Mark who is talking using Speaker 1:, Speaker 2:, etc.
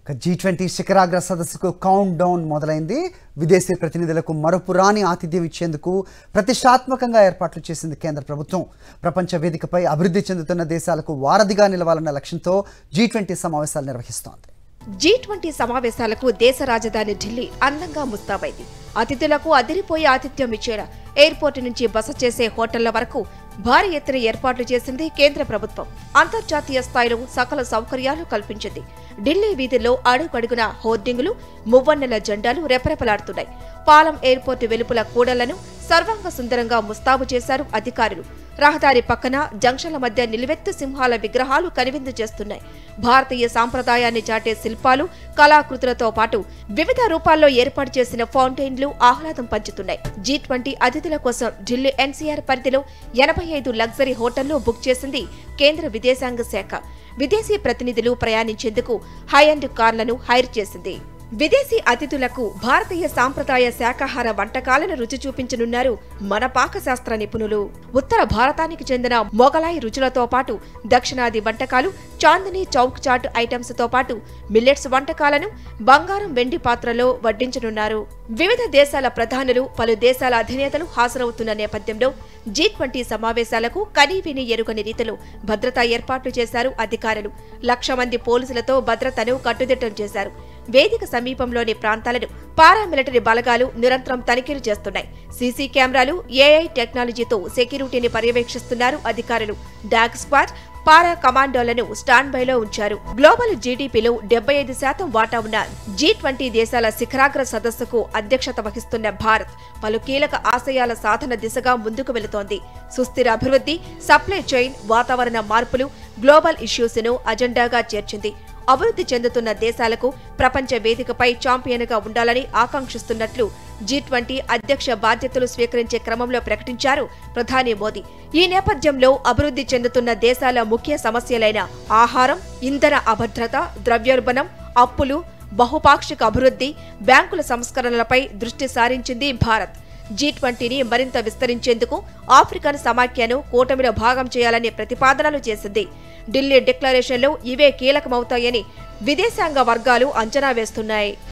Speaker 1: G twenty శిఖరాగ్ర సదస్సుకు count down మొదలైంది విదేశీ ప్రతినిధులకు మరపురాని ఆతిథ్యం ఇచ్చేందుకు ప్రతిష్టాత్మకంగా ఏర్పాట్లు చేసింది కేంద్ర ప్రభుత్వం ప్రపంచ వేదికపై అభివృద్ధి చెందుతున్న దేశాలకు వారధిగా నిలవాలన్న లక్ష్యంతో జీ ట్వంటీ సమావేశాలు నిర్వహిస్తోంది
Speaker 2: జీ ట్వంటీ సమావేశాలకు దేశ రాజధాని ఢిల్లీ అందంగా ముస్తాబైంది అతిథులకు అదిరిపోయే ఆతిథ్యం ఇచ్చేలా ఎయిర్పోర్టు నుంచి బస చేసే హోటళ్ల వరకు భారీ ఎత్తున ఏర్పాట్లు చేసింది కేంద్ర ప్రభుత్వం అంతర్జాతీయ స్థాయిలో సకల సౌకర్యాలు కల్పించింది ఢిల్లీ వీధుల్లో అడుగడుగున హోర్డింగులు మువ్వన్నెల జెండాలు రెపరెపలాడుతున్నాయి పాలం ఎయిర్పోర్టు వెలుపల కూడళ్లను సర్వాంగ సుందరంగా ముస్తాబు చేశారు అధికారులు రహదారి పక్కన జంక్షన్ల మధ్య నిలువెత్తు సింహాల విగ్రహాలు కనువిందు చేస్తున్నాయి భారతీయ సాంప్రదాయాన్ని చాటే శిల్పాలు కళాకృతులతో పాటు వివిధ రూపాల్లో ఏర్పాటు చేసిన ఫౌంటైన్లు ఆహ్లాదం పంచుతున్నాయి జీ ట్వంటీ అతిథుల కోసం ఢిల్లీ ఎన్సీఆర్ పరిధిలో ఎనభై ఐదు లగ్జరీ హోటళ్లు బుక్ చేసింది కేంద్ర విదేశాంగ శాఖ విదేశీ ప్రతినిధులు ప్రయాణించేందుకు హై అండ్ కార్లను హైర్ చేసింది విదేశీ అతిథులకు భారతీయ సాంప్రదాయ శాకాహార వంటకాలను రుచి చూపించనున్నారు మన పాకశాస్త్ర నిపుణులు ఉత్తర భారతానికి చెందిన మొగలాయి రుచులతో పాటు దక్షిణాది వంటకాలు చాందినీ చౌక్ చాట్ ఐటమ్స్ తో పాటు మిల్లెట్స్ వంటకాలను బంగారం వెండి పాత్రలో వడ్డించనున్నారు వివిధ దేశాల ప్రధానులు పలు దేశాల అధినేతలు హాజరవుతున్న నేపథ్యంలో జీ ట్వంటీ సమావేశాలకు కనీవిని ఎరుగని రీతిలో భద్రతా ఏర్పాట్లు చేశారు అధికారులు లక్ష మంది పోలీసులతో భద్రతను కట్టుదిట్టం చేశారు వేదిక సమీపంలోని ప్రాంతాలను పారామిలిటరీ బలగాలు నిరంతరం తనిఖీలు చేస్తున్నాయి సీసీ కెమెరాలు ఏఐ టెక్నాలజీతో సెక్యూరిటీని పర్యవేక్షిస్తున్నారు అధికారులు డాగ్ స్క్వాడ్ పారా కమాండోలను స్టాండ్ బైలో ఉంచారు గ్లోబల్ జీడీపీలో డెబ్బై ఐదు శాతం వాటా ఉన్న జీ ట్వంటీ దేశాల శిఖరాగ్ర సదస్సుకు అధ్యక్షత వహిస్తున్న భారత్ పలు కీలక ఆశయాల సాధన దిశగా ముందుకు వెళుతోంది సుస్థిర అభివృద్ధి సప్లై చైన్ వాతావరణ మార్పులు గ్లోబల్ ఇష్యూస్ ను అజెండాగా చేర్చింది అభివృద్ధి చెందుతున్న దేశాలకు ప్రపంచ వేదికపై ఛాంపియన్గా ఉండాలని ఆకాంక్షిస్తున్నట్లు జీ ట్వంటీ అధ్యక్ష బాధ్యతలు స్వీకరించే క్రమంలో ప్రకటించారు ప్రధాని మోదీ ఈ నేపథ్యంలో అభివృద్ధి చెందుతున్న దేశాల ముఖ్య సమస్యలైన ఆహారం ఇంధన అభద్రత ద్రవ్యోల్బణం అప్పులు బహుపాక్షిక అభివృద్ధి బ్యాంకుల సంస్కరణలపై దృష్టి సారించింది భారత్ జీ ట్వంటీని మరింత విస్తరించేందుకు ఆఫ్రికన్ సమాఖ్యను కూటమిలో భాగం చేయాలనే ప్రతిపాదనలు చేసింది ఢిల్లీ డిక్లరేషన్లో ఇవే కీలకమవుతాయని విదేశాంగ వర్గాలు అంచనా వేస్తున్నాయి